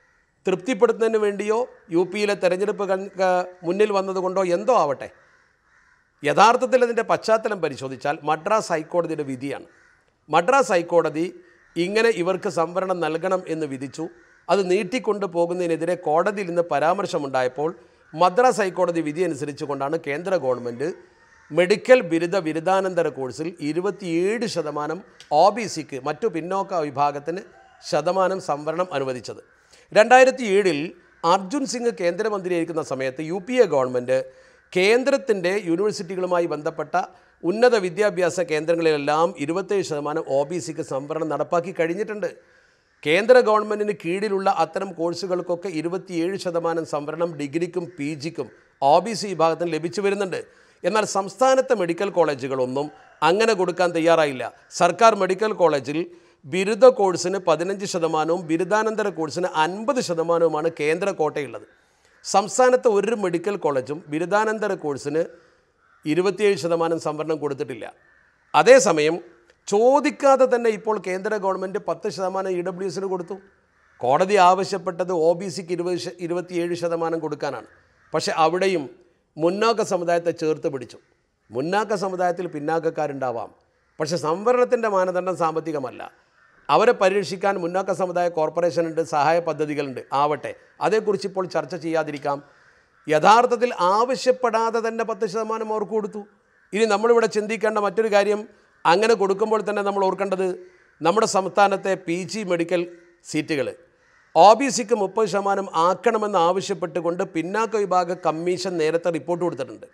തൃപ്തിപ്പെടുത്തുന്നതിന് വേണ്ടിയോ യു പിയിലെ തെരഞ്ഞെടുപ്പ് കൺ- ക- മുന്നിൽ വന്നതുകൊണ്ടോ എന്തോ ആവട്ടെ യഥാർത്ഥത്തിൽ അതിൻ്റെ പശ്ചാത്തലം പരിശോധിച്ചാൽ മദ്രാസ് ഹൈക്കോടതിയുടെ വിധിയാണ് മദ്രാസ് ഹൈക്കോടതി ഇങ്ങനെ ഇവർക്ക് സംവരണം നൽകണം എന്ന് വിധിച്ചു അത് നീട്ടിക്കൊണ്ടു പോകുന്നതിനെതിരെ കോടതിയിൽ നിന്ന് പരാമർശമുണ്ടായപ്പോൾ മദ്രാസ് ഹൈക്കോടതി വിധി അനുസരിച്ചുകൊണ്ടാണ് കേന്ദ്ര ഗവൺമെൻറ് മെഡിക്കൽ ബിരുദ ബിരുദാനന്തര കോഴ്സിൽ ഇരുപത്തിയേഴ് ശതമാനം ഒ ബി സിക്ക് മറ്റു പിന്നോക്ക വിഭാഗത്തിന് ശതമാനം സംവരണം അനുവദിച്ചത് രണ്ടായിരത്തി ഏഴിൽ അർജുൻ സിംഗ് കേന്ദ്രമന്ത്രിയായിരിക്കുന്ന സമയത്ത് യു പി എ ഗവൺമെൻറ് കേന്ദ്രത്തിൻ്റെ യൂണിവേഴ്സിറ്റികളുമായി ബന്ധപ്പെട്ട ഉന്നത വിദ്യാഭ്യാസ കേന്ദ്രങ്ങളിലെല്ലാം ഇരുപത്തേഴ് ശതമാനം ഒ ബി സിക്ക് സംവരണം നടപ്പാക്കി കഴിഞ്ഞിട്ടുണ്ട് കേന്ദ്ര ഗവൺമെൻറ്റിന് കീഴിലുള്ള അത്തരം കോഴ്സുകൾക്കൊക്കെ ഇരുപത്തിയേഴ് ശതമാനം സംവരണം ഡിഗ്രിക്കും പി ജിക്കും ഒ ബി സി വിഭാഗത്തിന് ലഭിച്ചു വരുന്നുണ്ട് എന്നാൽ സംസ്ഥാനത്തെ മെഡിക്കൽ കോളേജുകളൊന്നും അങ്ങനെ കൊടുക്കാൻ തയ്യാറായില്ല സർക്കാർ മെഡിക്കൽ കോളേജിൽ ബിരുദ കോഴ്സിന് പതിനഞ്ച് ശതമാനവും ബിരുദാനന്തര കോഴ്സിന് അൻപത് ശതമാനവുമാണ് കേന്ദ്ര കോട്ടയുള്ളത് സംസ്ഥാനത്തെ ഒരു മെഡിക്കൽ കോളേജും ബിരുദാനന്തര കോഴ്സിന് ഇരുപത്തിയേഴ് ശതമാനം സംവരണം കൊടുത്തിട്ടില്ല അതേസമയം ചോദിക്കാതെ തന്നെ ഇപ്പോൾ കേന്ദ്ര ഗവൺമെൻറ് പത്ത് ശതമാനം ഇ ഡബ്ല്യു എസിന് കൊടുത്തു കോടതി ആവശ്യപ്പെട്ടത് ഒ ബി സിക്ക് ഇരുപത് ശ- ഇരുപത്തിയേഴ് ശതമാനം കൊടുക്കാനാണ് പക്ഷേ അവിടെയും മുന്നാക്ക സമുദായത്തെ ചേർത്ത് പിടിച്ചു മുന്നാക്ക സമുദായത്തിൽ പിന്നാക്കക്കാരുണ്ടാവാം പക്ഷേ സംവരണത്തിൻ്റെ മാനദണ്ഡം സാമ്പത്തികമല്ല അവരെ പരീക്ഷിക്കാൻ മുന്നാക്ക സമുദായ കോർപ്പറേഷൻ ഉണ്ട് സഹായ പദ്ധതികളുണ്ട് ആവട്ടെ അതേക്കുറിച്ച് ഇപ്പോൾ ചർച്ച ചെയ്യാതിരിക്കാം യഥാർത്ഥത്തിൽ ആവശ്യപ്പെടാതെ തന്നെ പത്ത് ശതമാനം അവർക്ക് കൊടുത്തു ഇനി നമ്മളിവിടെ ചിന്തിക്കേണ്ട മറ്റൊരു കാര്യം അങ്ങനെ കൊടുക്കുമ്പോൾ തന്നെ നമ്മൾ ഓർക്കേണ്ടത് നമ്മുടെ സംസ്ഥാനത്തെ പി ജി മെഡിക്കൽ സീറ്റുകൾ ഒ ബി സിക്ക് മുപ്പത് ശതമാനം ആക്കണമെന്ന് ആവശ്യപ്പെട്ടുകൊണ്ട് പിന്നാക്ക വിഭാഗ കമ്മീഷൻ നേരത്തെ റിപ്പോർട്ട് കൊടുത്തിട്ടുണ്ട്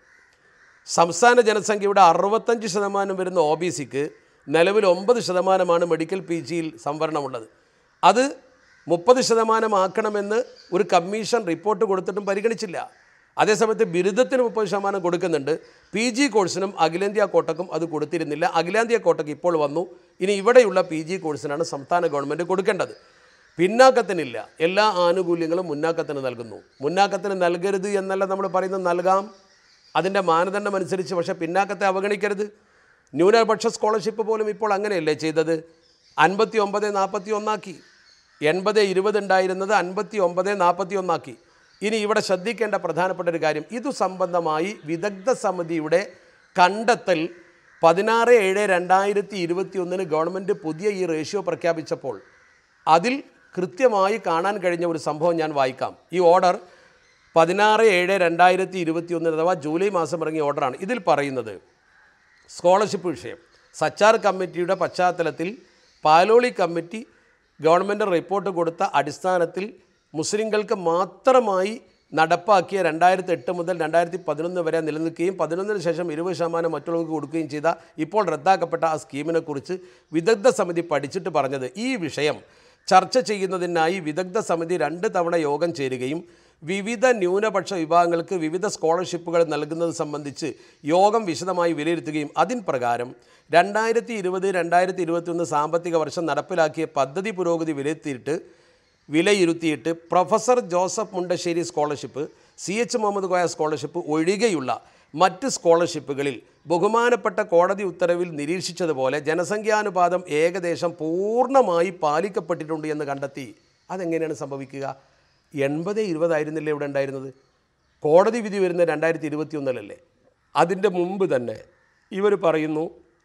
സംസ്ഥാന ജനസംഖ്യയുടെ അറുപത്തഞ്ച് ശതമാനം വരുന്ന ഒ ബി സിക്ക് നിലവിൽ ഒമ്പത് ശതമാനമാണ് മെഡിക്കൽ പി ജിയിൽ സംവരണമുള്ളത് അത് മുപ്പത് ശതമാനമാക്കണമെന്ന് ഒരു കമ്മീഷൻ റിപ്പോർട്ട് കൊടുത്തിട്ടും പരിഗണിച്ചില്ല അതേസമയത്ത് ബിരുദത്തിന് മുപ്പത് ശതമാനം കൊടുക്കുന്നുണ്ട് പി ജി കോഴ്സിനും അഖിലേന്ത്യാ കോട്ടക്കും അത് കൊടുത്തിരുന്നില്ല അഖിലേന്ത്യാ കോട്ടക്ക് ഇപ്പോൾ വന്നു ഇനി ഇവിടെയുള്ള പി ജി കോഴ്സിനാണ് സംസ്ഥാന ഗവൺമെൻറ് കൊടുക്കേണ്ടത് പിന്നാക്കത്തിനില്ല എല്ലാ ആനുകൂല്യങ്ങളും മുന്നാക്കത്തിന് നൽകുന്നു മുന്നാക്കത്തിന് നൽകരുത് എന്നല്ല നമ്മൾ പറയുന്നത് നൽകാം അതിൻ്റെ മാനദണ്ഡം അനുസരിച്ച് പക്ഷേ പിന്നാക്കത്തെ അവഗണിക്കരുത് ന്യൂനപക്ഷ സ്കോളർഷിപ്പ് പോലും ഇപ്പോൾ അങ്ങനെയല്ലേ ചെയ്തത് അൻപത്തി ഒമ്പത് നാൽപ്പത്തി ഒന്നാക്കി എൺപത് ഇരുപത് ഉണ്ടായിരുന്നത് അൻപത്തി ഒമ്പത് നാൽപ്പത്തി ഒന്നാക്കി ഇനി ഇവിടെ ശ്രദ്ധിക്കേണ്ട പ്രധാനപ്പെട്ട ഒരു കാര്യം ഇതു സംബന്ധമായി വിദഗ്ധ സമിതിയുടെ കണ്ടെത്തൽ പതിനാറ് ഏഴ് രണ്ടായിരത്തി ഇരുപത്തി ഒന്നിന് ഗവൺമെൻറ് പുതിയ ഈ റേഷ്യോ പ്രഖ്യാപിച്ചപ്പോൾ അതിൽ കൃത്യമായി കാണാൻ കഴിഞ്ഞ ഒരു സംഭവം ഞാൻ വായിക്കാം ഈ ഓർഡർ പതിനാറ് ഏഴ് രണ്ടായിരത്തി ഇരുപത്തി ഒന്നിന് അഥവാ ജൂലൈ മാസം ഇറങ്ങിയ ഓർഡറാണ് ഇതിൽ പറയുന്നത് സ്കോളർഷിപ്പ് വിഷയം സച്ചാർ കമ്മിറ്റിയുടെ പശ്ചാത്തലത്തിൽ പാലോളി കമ്മിറ്റി ഗവൺമെൻറ് റിപ്പോർട്ട് കൊടുത്ത അടിസ്ഥാനത്തിൽ മുസ്ലിങ്ങൾക്ക് മാത്രമായി നടപ്പാക്കിയ രണ്ടായിരത്തി എട്ട് മുതൽ രണ്ടായിരത്തി പതിനൊന്ന് വരെ നിലനിൽക്കുകയും പതിനൊന്നിന് ശേഷം ഇരുപത് ശതമാനം മറ്റുള്ളവർക്ക് കൊടുക്കുകയും ചെയ്ത ഇപ്പോൾ റദ്ദാക്കപ്പെട്ട ആ സ്കീമിനെക്കുറിച്ച് വിദഗ്ധ സമിതി പഠിച്ചിട്ട് പറഞ്ഞത് ഈ വിഷയം ചർച്ച ചെയ്യുന്നതിനായി വിദഗ്ധ സമിതി രണ്ട് തവണ യോഗം ചേരുകയും വിവിധ ന്യൂനപക്ഷ വിഭാഗങ്ങൾക്ക് വിവിധ സ്കോളർഷിപ്പുകൾ നൽകുന്നത് സംബന്ധിച്ച് യോഗം വിശദമായി വിലയിരുത്തുകയും അതിൻ പ്രകാരം രണ്ടായിരത്തി ഇരുപത് രണ്ടായിരത്തി ഇരുപത്തിയൊന്ന് സാമ്പത്തിക വർഷം നടപ്പിലാക്കിയ പദ്ധതി പുരോഗതി വിലയിരുത്തിയിട്ട് വിലയിരുത്തിയിട്ട് professor Joseph Mundassery scholarship C H Mohammed Koya scholarship ഒഴികെയുള്ള മറ്റ് സ്കോളർഷിപ്പുകളിൽ ബഹുമാനപ്പെട്ട കോടതി ഉത്തരവിൽ നിരീക്ഷിച്ചതുപോലെ ജനസംഖ്യാനുപാതം ഏകദേശം പൂർണ്ണമായി പാലിക്കപ്പെട്ടിട്ടുണ്ട് എന്ന് കണ്ടെത്തി അതെങ്ങനെയാണ് സംഭവിക്കുക എൺപത് ഇരുപതായിരുന്നില്ലേ ഇവിടെ ഉണ്ടായിരുന്നത് കോടതി വിധി വരുന്ന രണ്ടായിരത്തി ഇരുപത്തി ഒന്നിലല്ലേ അതിൻ്റെ മുമ്പ് തന്നെ ഇവർ പറയുന്നു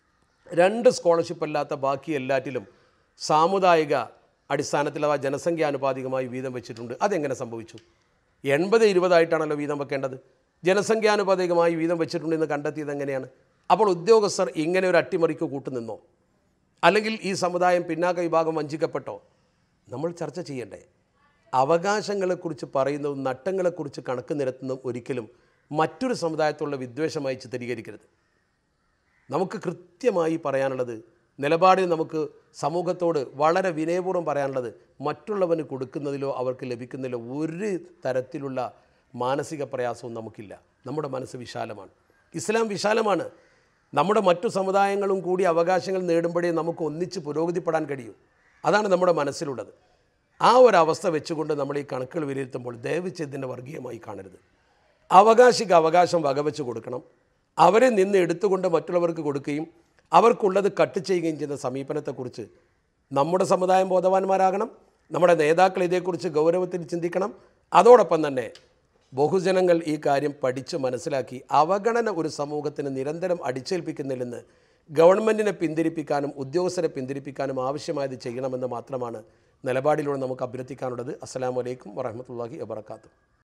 രണ്ട് സ്കോളർഷിപ്പ് അല്ലാത്ത ബാക്കി എല്ലാറ്റിലും സാമുദായിക അടിസ്ഥാനത്തിൽ അവ ജനസംഖ്യാനുപാതികമായി വീതം വെച്ചിട്ടുണ്ട് അതെങ്ങനെ സംഭവിച്ചു എൺപത് ഇരുപതായിട്ടാണല്ലോ വീതം വെക്കേണ്ടത് ജനസംഖ്യാനുപാതികമായി വീതം വെച്ചിട്ടുണ്ട് എന്ന് കണ്ടെത്തിയത് എങ്ങനെയാണ് അപ്പോൾ ഉദ്യോഗസ്ഥർ ഇങ്ങനെ ഒരു അട്ടിമറിക്ക് കൂട്ടുനിന്നോ അല്ലെങ്കിൽ ഈ സമുദായം പിന്നാക്ക വിഭാഗം വഞ്ചിക്കപ്പെട്ടോ നമ്മൾ ചർച്ച ചെയ്യണ്ടേ അവകാശങ്ങളെക്കുറിച്ച് പറയുന്നതും നട്ടങ്ങളെക്കുറിച്ച് കണക്ക് നിരത്തുന്നതും ഒരിക്കലും മറ്റൊരു സമുദായത്തോടുള്ള വിദ്വേഷമായി ചിത്രീകരിക്കരുത് നമുക്ക് കൃത്യമായി പറയാനുള്ളത് നിലപാടിൽ നമുക്ക് സമൂഹത്തോട് വളരെ വിനയപൂർവ്വം പറയാനുള്ളത് മറ്റുള്ളവന് കൊടുക്കുന്നതിലോ അവർക്ക് ലഭിക്കുന്നതിലോ ഒരു തരത്തിലുള്ള മാനസിക പ്രയാസവും നമുക്കില്ല നമ്മുടെ മനസ്സ് വിശാലമാണ് ഇസ്ലാം വിശാലമാണ് നമ്മുടെ മറ്റു സമുദായങ്ങളും കൂടി അവകാശങ്ങൾ നേടുമ്പോഴേ നമുക്ക് ഒന്നിച്ച് പുരോഗതിപ്പെടാൻ കഴിയൂ അതാണ് നമ്മുടെ മനസ്സിലുള്ളത് ആ ഒരവസ്ഥ വെച്ചുകൊണ്ട് നമ്മൾ ഈ കണക്കുകൾ വിലയിരുത്തുമ്പോൾ ദയവ് ചെയ്തതിനെ വർഗീയമായി കാണരുത് അവകാശിക്ക് അവകാശം വകവെച്ച് കൊടുക്കണം അവരെ നിന്ന് എടുത്തുകൊണ്ട് മറ്റുള്ളവർക്ക് കൊടുക്കുകയും അവർക്കുള്ളത് കട്ട് ചെയ്യുകയും ചെയ്യുന്ന സമീപനത്തെക്കുറിച്ച് നമ്മുടെ സമുദായം ബോധവാന്മാരാകണം നമ്മുടെ നേതാക്കൾ ഇതേക്കുറിച്ച് ഗൗരവത്തിൽ ചിന്തിക്കണം അതോടൊപ്പം തന്നെ ബഹുജനങ്ങൾ ഈ കാര്യം പഠിച്ച് മനസ്സിലാക്കി അവഗണന ഒരു സമൂഹത്തിന് നിരന്തരം അടിച്ചേൽപ്പിക്കുന്നില്ലെന്ന് ഗവൺമെൻറ്റിനെ പിന്തിരിപ്പിക്കാനും ഉദ്യോഗസ്ഥരെ പിന്തിരിപ്പിക്കാനും ആവശ്യമായത് ചെയ്യണമെന്ന് മാത്രമാണ് നിലപാടിലൂടെ നമുക്ക് അഭ്യർത്ഥിക്കാനുള്ളത് അസ്സലാമു അലൈക്കും വറഹമത്തല്ലാഹി വബർക്കാത്തു